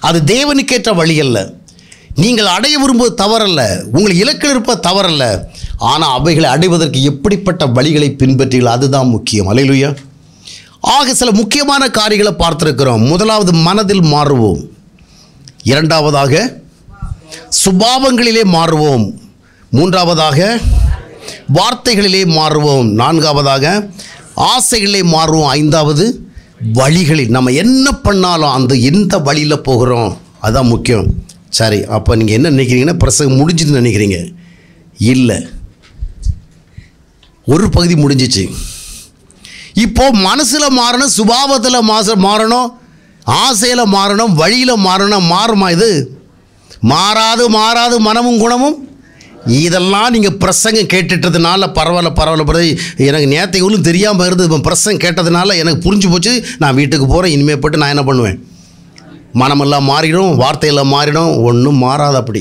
அது தேவனுக்கேற்ற வழி அல்ல நீங்கள் அடைய விரும்புவது தவறல்ல உங்கள் இலக்கில் இருப்பது தவறல்ல ஆனால் அவைகளை அடைவதற்கு எப்படிப்பட்ட வழிகளை பின்பற்றீர்கள் அதுதான் முக்கியம் அலையிலுயா ஆக சில முக்கியமான காரியங்களை பார்த்துருக்கிறோம் முதலாவது மனதில் மாறுவோம் இரண்டாவதாக சுபாவங்களிலே மாறுவோம் மூன்றாவதாக வார்த்தைகளிலே மாறுவோம் நான்காவதாக ஆசைகளிலே மாறுவோம் ஐந்தாவது வழிகளில் நம்ம என்ன பண்ணாலும் அந்த எந்த வழியில் போகிறோம் அதான் முக்கியம் சரி அப்போ நீங்கள் என்ன நினைக்கிறீங்கன்னா பிரசங்கம் முடிஞ்சுன்னு நினைக்கிறீங்க இல்லை ஒரு பகுதி முடிஞ்சிச்சு இப்போ மனசில் மாறணும் சுபாவத்தில் மாச மாறணும் ஆசையில் மாறணும் வழியில் மாறணும் மாறுமா இது மாறாது மாறாது மனமும் குணமும் இதெல்லாம் நீங்கள் பிரசங்கம் கேட்டுட்டதுனால பரவாயில்ல பரவாயில்ல பரவாயில்ல எனக்கு நேற்றைகளும் தெரியாமல் இருந்தது இப்போ பிரசங்கம் கேட்டதுனால எனக்கு புரிஞ்சு போச்சு நான் வீட்டுக்கு போகிறேன் இனிமேல் போட்டு நான் என்ன பண்ணுவேன் மனமெல்லாம் மாறிடும் வார்த்தையெல்லாம் மாறிடும் ஒன்றும் மாறாது அப்படி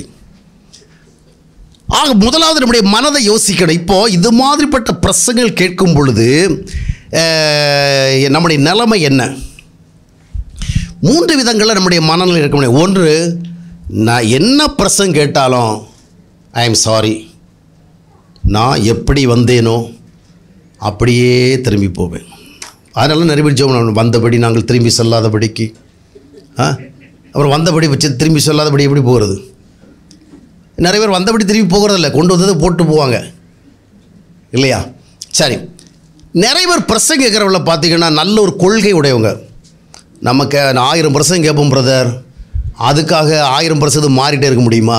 ஆக முதலாவது நம்முடைய மனதை யோசிக்கணும் இப்போது இது மாதிரிப்பட்ட பிரசங்கள் கேட்கும் பொழுது அஹ், நம்முடைய நிலைமை என்ன மூன்று விதங்களில் நம்முடைய மனநிலை இருக்க முடியும் ஒன்று நான் என்ன பிரசங்க கேட்டாலும் ஐ எம் சாரி நான் எப்படி வந்தேனோ அப்படியே திரும்பி போவேன் அதனால நிறைய பேர் ஜெபம் பண்ணணும். வந்தபடி நாங்கள் திரும்பி செல்லாதபடிக்கு ஆ அப்புறம் வந்தபடி வச்சு திரும்பி சொல்லாதபடி எப்படி போகிறது நிறைய பேர் வந்தபடி திரும்பி போகிறதில்ல கொண்டு வந்ததை போட்டு போவாங்க இல்லையா சரி நிறைய பேர் பிரசங்க கேட்குறவங்கள பார்த்தீங்கன்னா நல்ல ஒரு கொள்கை உடையவங்க நமக்கு ஆயிரம் பிரசங்க கேட்போம் பிரதர் அதுக்காக ஆயிரம் பர்சன்ட் மாறிட்டே இருக்க முடியுமா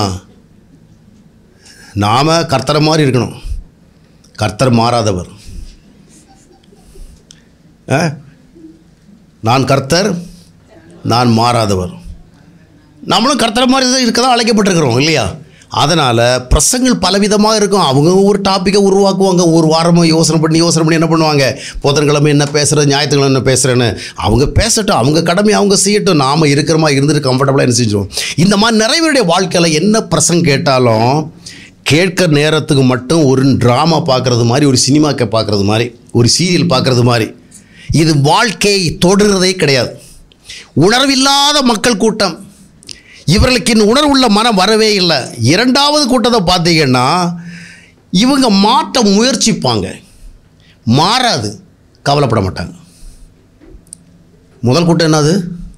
நாம் கர்த்தரை மாதிரி இருக்கணும் கர்த்தர் மாறாதவர் ஆ? நான் கர்த்தர் நான் மாறாதவர் நம்மளும் கர்த்தரை மாதிரி தான் இருக்க தான் அழைக்கப்பட்டிருக்கிறோம் இல்லையா அதனால் பிரசங்கள் பலவிதமாக இருக்கும் அவங்க ஒரு டாப்பிக்கை உருவாக்குவாங்க ஒரு வாரமாக யோசனை பண்ணி யோசனை பண்ணி என்ன பண்ணுவாங்க புதன்கிழமை என்ன பேசுகிறது ஞாயிற்றுக்கிழமை என்ன பேசுகிறேன்னு அவங்க பேசட்டும் அவங்க கடமை அவங்க செய்யட்டும் நாம் இருக்கிற மாதிரி இருந்துட்டு கம்ஃபர்டபுளாக என்ன செஞ்சிடும் இந்த மாதிரி நிறைய பேருடைய வாழ்க்கையில் என்ன பிரசங்க கேட்டாலும் கேட்க நேரத்துக்கு மட்டும் ஒரு ட்ராமா பார்க்குறது மாதிரி ஒரு சினிமா பார்க்குறது மாதிரி ஒரு சீரியல் பார்க்குறது மாதிரி இது வாழ்க்கையை தொடர்றதே கிடையாது உணர்வில்லாத மக்கள் கூட்டம் இவர்களுக்கு இன்னும் உணர்வுள்ள மனம் வரவே இல்லை இரண்டாவது கூட்டத்தை பார்த்தீங்கன்னா இவங்க மாற்ற முயற்சிப்பாங்க மாறாது கவலைப்பட மாட்டாங்க முதல் கூட்டம் என்னது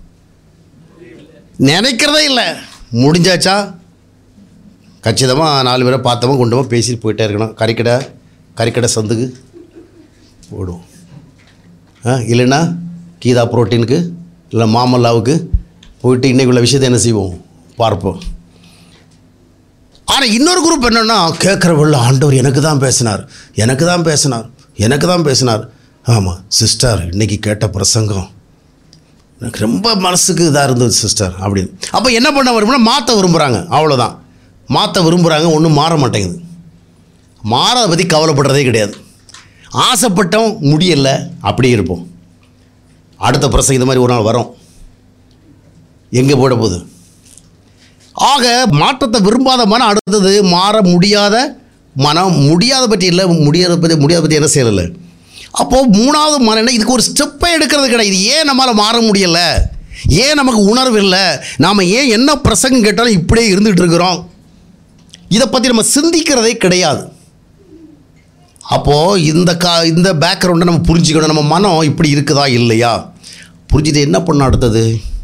நினைக்கிறதே இல்லை முடிஞ்சாச்சா கச்சிதமாக நாலு பேரை பார்த்தவன் கொண்டு போய் பேசிட்டு போயிட்டே இருக்கணும் கறிக்கடை கறிக்கடை சந்துக்கு ஓடுவோம் ஆ இல்லைன்னா கீதா புரோட்டீனுக்கு இல்லை மாமல்லாவுக்கு போயிட்டு இன்னைக்கு உள்ள விஷயத்தை என்ன செய்வோம் பார்ப்போம் ஆனால் இன்னொரு குரூப் என்னென்னா கேட்குறவள்ள ஆண்டவர் எனக்கு தான் பேசினார் எனக்கு தான் பேசினார் எனக்கு தான் பேசினார் ஆமாம் சிஸ்டர் இன்னைக்கு கேட்ட பிரசங்கம் எனக்கு ரொம்ப மனசுக்கு இதாக இருந்தது சிஸ்டர் அப்படின்னு அப்போ என்ன பண்ண விரும்புனா மாற்ற விரும்புகிறாங்க அவ்வளோதான் மாற்ற விரும்புகிறாங்க ஒன்றும் மாற மாட்டேங்குது மாறதை பற்றி கவலைப்படுறதே கிடையாது ஆசைப்பட்டோம் முடியலை அப்படியே இருப்போம் அடுத்த பிரசங்கம் இந்த மாதிரி ஒரு நாள் வரும் எங்கே போட போகுது ஆக மாற்றத்தை விரும்பாத மனம் அடுத்தது மாற முடியாத மனம் முடியாத பற்றி இல்லை முடியாத பற்றி முடியாத பற்றி என்ன செய்யலை அப்போது மூணாவது மனம் என்ன இதுக்கு ஒரு ஸ்டெப்பை எடுக்கிறது கிடையாது இது ஏன் நம்மளால் மாற முடியலை ஏன் நமக்கு உணர்வு இல்லை நாம் ஏன் என்ன பிரசங்கம் கேட்டாலும் இப்படியே இருந்துகிட்டு இருக்கிறோம் இதை பற்றி நம்ம சிந்திக்கிறதே கிடையாது அப்போது இந்த கா இந்த பேக்ரவுண்டை நம்ம புரிஞ்சுக்கணும் நம்ம மனம் இப்படி இருக்குதா இல்லையா புரிஞ்சுட்டு என்ன பண்ண அடுத்தது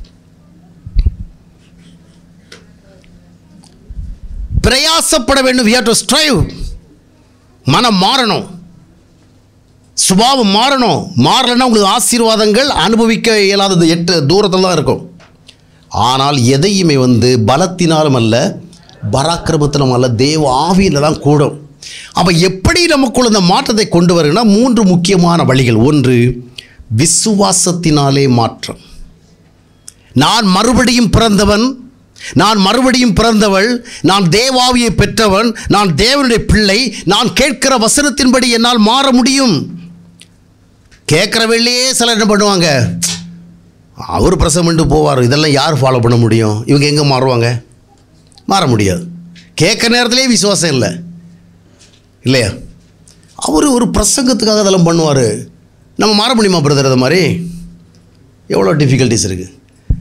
பிரயாசப்பட வேண்டும் we have to strive மனம் மாறணும் சுபாவம் மாறணும் மாறலைன்னா உங்களுக்கு ஆசீர்வாதங்கள் அனுபவிக்க இயலாதது எட்டு தூரத்தில் தான் இருக்கும் ஆனால் எதையுமே வந்து பலத்தினாலும் அல்ல பராக்கிரமத்திலும் அல்ல தேவ ஆவியில் தான் கூடும் அப்போ எப்படி நமக்குள்ள இந்த மாற்றத்தை கொண்டு வருங்கன்னா மூன்று முக்கியமான வழிகள் ஒன்று விசுவாசத்தினாலே மாற்றம் நான் மறுபடியும் பிறந்தவன் நான் மறுபடியும் பிறந்தவள் நான் தேவாவியை பெற்றவன் நான் தேவனுடைய பிள்ளை நான் கேட்கிற வசனத்தின்படி என்னால் மாற முடியும் கேட்குறவள்ளையே சிலர் என்ன பண்ணுவாங்க அவர் பிரசவம் பண்ணிட்டு போவார் இதெல்லாம் யார் ஃபாலோ பண்ண முடியும் இவங்க எங்கே மாறுவாங்க மாற முடியாது கேட்குற நேரத்திலே விசுவாசம் இல்லை இல்லையா அவர் ஒரு பிரசங்கத்துக்காக அதெல்லாம் பண்ணுவார் நம்ம மாற முடியுமா பிரதர் அது மாதிரி எவ்வளோ டிஃபிகல்ட்டிஸ் இருக்குது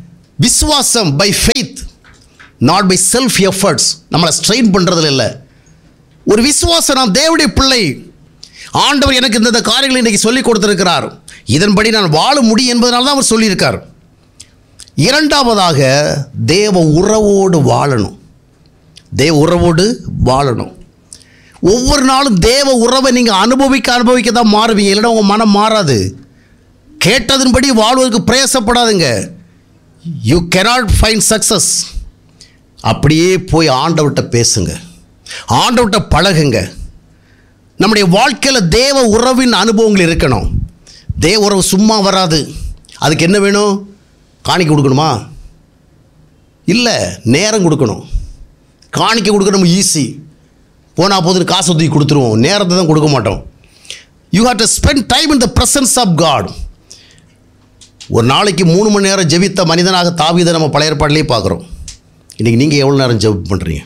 விசுவாசம் by faith not by self efforts நம்மளை ஸ்ட்ரெயின் பண்ணுறதுல இல்லை ஒரு விசுவாசம் நான் தேவனுடைய பிள்ளை ஆண்டவர் எனக்கு இந்த இந்த காரியங்களை இன்றைக்கி சொல்லிக் கொடுத்திருக்கிறார் இதன்படி நான் வாழ முடியும் என்பதனால தான் அவர் சொல்லியிருக்கார் இரண்டாவதாக தேவ உறவோடு வாழணும் தேவ உறவோடு வாழணும் ஒவ்வொரு நாளும் தேவ உறவை நீங்கள் அனுபவிக்க அனுபவிக்க தான் மாறுவீங்க இல்லைன்னா உங்கள் மனம் மாறாது கேட்டதன்படி வாழ்வதற்கு பிரயாசப்படாதுங்க யூ cannot ஃபைண்ட் சக்ஸஸ் அப்படியே போய் ஆண்டவர்கிட்ட பேசுங்க ஆண்டவர்கிட்ட பழகுங்க நம்முடைய வாழ்க்கையில் தேவ உறவின் அனுபவங்கள் இருக்கணும் தேவ உறவு சும்மா வராது அதுக்கு என்ன வேணும் காணிக்க கொடுக்கணுமா இல்லை நேரம் கொடுக்கணும் காணிக்க கொடுக்கணும் ஈஸி போனால் போதுன்னு காசு தூக்கி கொடுத்துருவோம் நேரத்தை தான் கொடுக்க மாட்டோம் you have to spend time in the presence of God ஒரு நாளைக்கு மூணு மணி நேரம் ஜெபித்த மனிதனாக தாவீதை நம்ம பழைய ஏற்பாட்டிலே பார்க்குறோம் இன்றைக்கி நீங்கள் எவ்வளோ நேரம் ஜெபம் பண்ணுறீங்க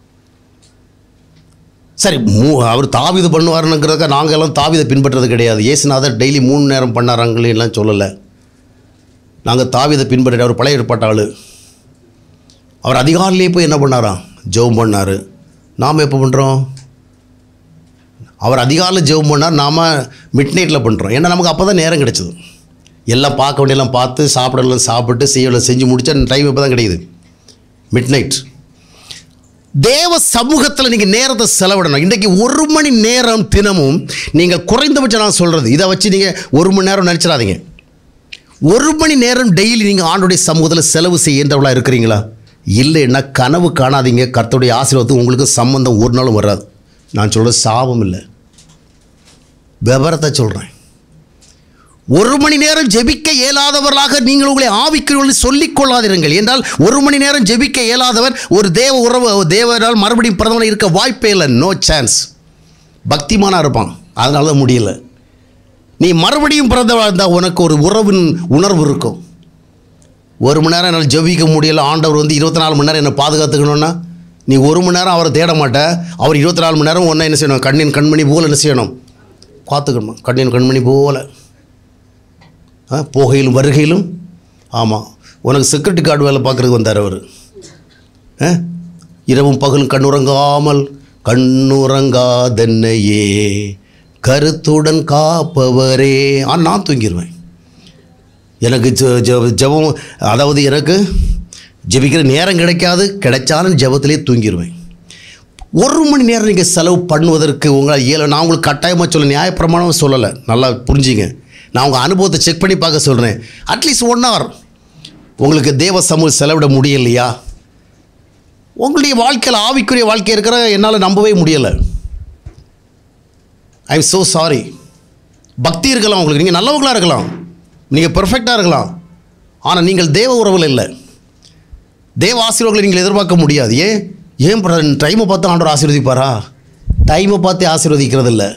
சரி மூ அவர் தாவிது பண்ணுவாருங்கிறதுக்காக நாங்கள் எல்லாம் தாவிதை பின்பற்றுறது கிடையாது ஏசுநாதர் டெய்லி மூணு நேரம் பண்ணாராங்களே எல்லாம் சொல்லலை நாங்கள் தாவிதை பின்பற்ற அவர் பழைய ஏற்பாட்டு ஆளு அவர் அதிகாலையிலே போய் என்ன பண்ணாராம் ஜெபம் பண்ணார் நாம் எப்போ பண்ணுறோம் அவர் அதிகாலையில் ஜெபம் பண்ணார் நாம் மிட் நைட்டில் பண்ணுறோம் ஏன்னா நமக்கு அப்போ தான் நேரம் கிடைச்சது எல்லாம் பார்க்க வேண்டியெல்லாம் பார்த்து சாப்பிடலாம் சாப்பிட்டு செய்யலாம் செஞ்சு முடிச்சா டைம் இப்போ தான் கிடைக்குது மிட் நைட் தேவ சமூகத்தில் நீங்கள் நேரத்தை செலவிடணும் இன்றைக்கி ஒரு மணி நேரம் தினமும் நீங்கள் குறைந்தபட்சம் நான் சொல்கிறது இதை வச்சு நீங்கள் ஒரு மணி நேரம் நினச்சிடாதீங்க ஒரு மணி நேரம் டெய்லி நீங்கள் ஆண்டுடைய சமூகத்தில் செலவு செய்கின்றவளாக இருக்கிறீங்களா இல்லைன்னா கனவு காணாதீங்க கர்த்தருடைய ஆசீர்வாதத்துக்கு உங்களுக்கு சம்பந்தம் ஒரு நாளும் வராது நான் சொல்கிறது சாபம் இல்லை விவரத்தை சொல்கிறேன் ஒரு மணி நேரம் ஜெபிக்க இயலாதவர்களாக நீங்கள் உங்களை ஆவிக்கிறவர்கள் சொல்லிக் கொள்ளாதிருங்கள் என்றால் ஒரு மணி நேரம் ஜெபிக்க இயலாதவர் ஒரு தேவ உறவு தேவனால் மறுபடியும் பிரதமர் இருக்க வாய்ப்பே இல்லை நோ சான்ஸ் பக்திமானாக இருப்பான் அதனால தான் முடியல நீ மறுபடியும் பிறந்தவா இருந்தால் உனக்கு ஒரு உறவின் உணர்வு இருக்கும் ஒரு மணி நேரம் என்னால் ஜெபிக்க முடியல ஆண்டவர் வந்து இருபத்தி நாலு மணி நேரம் என்னை பாதுகாத்துக்கணும்னா நீ ஒரு மணி நேரம் அவரை தேட மாட்ட அவர் இருபத்தி நாலு மணி நேரம் ஒன்றா என்ன செய்யணும் கண்ணின் கண்மணி போல் என்ன செய்யணும் காத்துக்கணும் கண்ணின் கண்மணி போல ஆ, போகையிலும் வருகையிலும் ஆமாம் உனக்கு செக்யூரிட்டி கார்டு வேலை பார்க்குறதுக்கு வந்தார் அவர் ஆ? இரவும் பகலும் கண்ணுறங்காமல் கண்ணுறங்காதென்னையே கருத்துடன் காப்பவரே ஆ நான் தூங்கிடுவேன் எனக்கு ஜெ- ஜெ- ஜெபம் அதாவது எனக்கு ஜெபிக்கிற நேரம் கிடைக்காது கிடைச்சாலும் ஜெபத்திலே தூங்கிடுவேன் ஒரு மணி நேரம் நீங்கள் செலவு பண்ணுவதற்கு உங்களால் இயல நான் உங்களுக்கு கட்டாயமாக சொல்ல நியாயப்பிரமாணம் சொல்லலை நல்லா புரிஞ்சுங்க நான் உங்கள் அனுபவத்தை செக் பண்ணி பார்க்க சொல்கிறேன் அட்லீஸ்ட் ஒன் ஹவர் உங்களுக்கு தேவ சமூகம் செலவிட முடியலையா உங்களுடைய வாழ்க்கையில் ஆவிக்குரிய வாழ்க்கை இருக்கிற என்னால் நம்பவே முடியலை ஐ எம் ஸோ சாரி பக்தி இருக்கலாம் உங்களுக்கு நீங்கள் நல்லவங்களாக இருக்கலாம் நீங்கள் பெர்ஃபெக்டாக இருக்கலாம் ஆனால் நீங்கள் தேவ உறவில் இல்லை தேவ ஆசீர்வாதங்களை நீங்கள் எதிர்பார்க்க முடியாது ஏன் ஏன் டைமை பார்த்து ஆண்டவர் ஆசீர்வதிப்பாரா டைமை பார்த்து ஆசீர்வதிக்கிறது இல்லை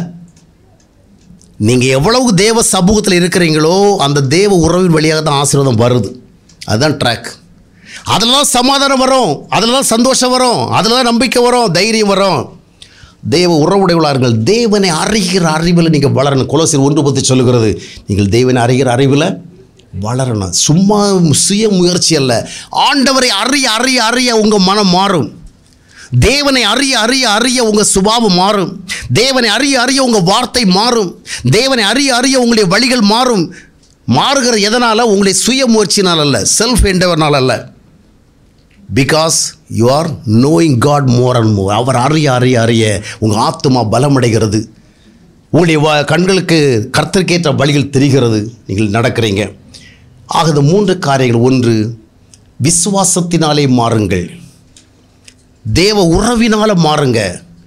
நீங்கள் எவ்வளவு தேவ சமூகத்தில் இருக்கிறீங்களோ அந்த தேவ உறவின் வழியாக தான் ஆசீர்வாதம் வருது அதுதான் ட்ராக் அதில் தான் சமாதானம் வரும் அதில் தான் சந்தோஷம் வரும் அதில் தான் நம்பிக்கை வரும் தைரியம் வரும் தேவ உறவுடையவளார்கள் தேவனை அறிகிற அறிவில் நீங்கள் வளரணும் குலசில் ஒன்று பற்றி சொல்லுகிறது நீங்கள் தேவனை அறிகிற அறிவில் வளரணும் சும்மா சுய முயற்சி அல்ல ஆண்டவரை அறிய அறிய அறிய உங்கள் மனம் மாறும் தேவனை அறிய அறிய அறிய உங்கள் சுபாவம் மாறும் தேவனை அறிய அறிய உங்கள் வார்த்தை மாறும் தேவனை அறிய அறிய உங்களுடைய வழிகள் மாறும் மாறுகிற எதனால் உங்களுடைய சுய முயற்சினால் அல்ல செல்ஃப் என்டவர்னால் அல்ல because you are knowing God more and more அவர் அறிய அறிய அறிய உங்கள் ஆத்மா பலமடைகிறது உங்களுடைய வ- கண்களுக்கு கர்த்தருக்கேற்ற வழிகள் தெரிகிறது நீங்கள் நடக்கிறீங்க ஆக இந்த மூன்று காரியங்கள் ஒன்று விசுவாசத்தினாலே மாறுங்கள் தேவ உறவினால் மாறுங்க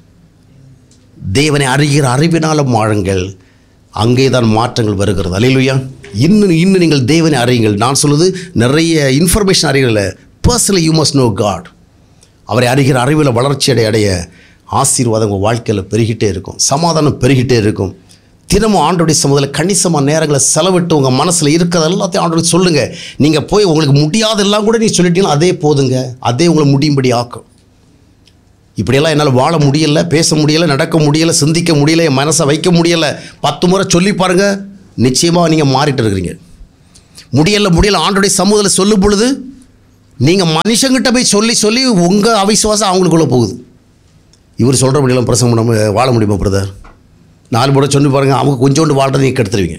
தேவனை அறிகிற அறிவினால் மாறுங்கள் அங்கே தான் மாற்றங்கள் வருகிறது அலையிலுயா இன்னும் இன்னும் நீங்கள் தேவனை அறியுங்கள் நான் சொல்லுது நிறைய இன்ஃபர்மேஷன் அறியல personally you must know God அவரை அறிகிற அறிவில் வளர்ச்சி அடைய அடைய ஆசீர்வாதம் உங்கள் வாழ்க்கையில் பெருகிட்டே இருக்கும் சமாதானம் பெருகிட்டே இருக்கும் தினமும் ஆண்டோடைய சமூகத்தில் கணிசமான நேரங்களை செலவிட்டு உங்கள் மனசில் இருக்கிறது எல்லாத்தையும் ஆண்டோட சொல்லுங்கள் நீங்கள் போய் உங்களுக்கு முடியாதெல்லாம் கூட நீ சொல்லிட்டீங்கன்னா அதே போதுங்க அதே உங்களை முடியும்படி ஆக்கும் இப்படியெல்லாம் என்னால் வாழ முடியல பேச முடியல நடக்க முடியல சிந்திக்க முடியல என் மனசை வைக்க முடியல பத்து முறை சொல்லி பாருங்கள் நிச்சயமாக நீங்கள் மாறிட்டு இருக்கிறீங்க முடியல முடியல ஆண்டோடைய சமூகத்தில் சொல்லும் பொழுது நீங்கள் மனுஷங்கிட்ட போய் சொல்லி சொல்லி உங்கள் அவிசுவாசம் அவங்களுக்குள்ளே போகுது இவர் சொல்கிறபடியெல்லாம் பிரசங்கம் நம்ம வாழ முடியுமா பிரதர் நாலு முறை சொல்லி பாருங்கள் அவங்க கொஞ்சோண்டு வாழ்றதை நீங்கள் கெடுத்துருவீங்க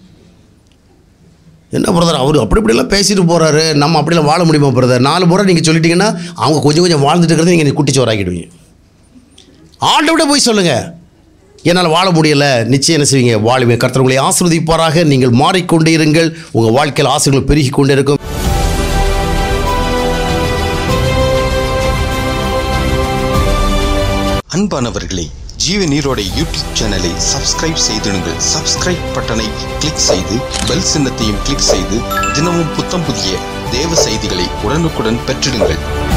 என்ன பிரதர் அவர் அப்படி இப்படிலாம் பேசிட்டு போகிறாரு நம்ம அப்படிலாம் வாழ முடியுமா பிரதர் நாலு முறை நீங்கள் சொல்லிட்டீங்கன்னா அவங்க கொஞ்சம் கொஞ்சம் வாழ்ந்துட்டு இருக்கிறத நீங்கள் குட்டிச்சோறாக்கிடுவீங்க ஆண்டவிட போய் சொல்லுங்கள் என்னால் வாழ முடியலை நிச்சயம் என்ன செய்வீங்க வாழுவீங்க கர்த்தர் உங்களை ஆசிர்வதிப்பாராக நீங்கள் மாறிக்கொண்டே இருங்கள் உங்கள் வாழ்க்கையில் ஆசைகள் பெருகி கொண்டே இருக்கும் அன்பானவர்களே ஜீவ நீரோடை யூடியூப் சேனலை சப்ஸ்கிரைப் செய்திடுங்கள் சப்ஸ்கிரைப் பட்டனை கிளிக் செய்து பெல் சின்னத்தையும் கிளிக் செய்து தினமும் புத்தம் புதிய தேவ செய்திகளை உடனுக்குடன் பெற்றிடுங்கள்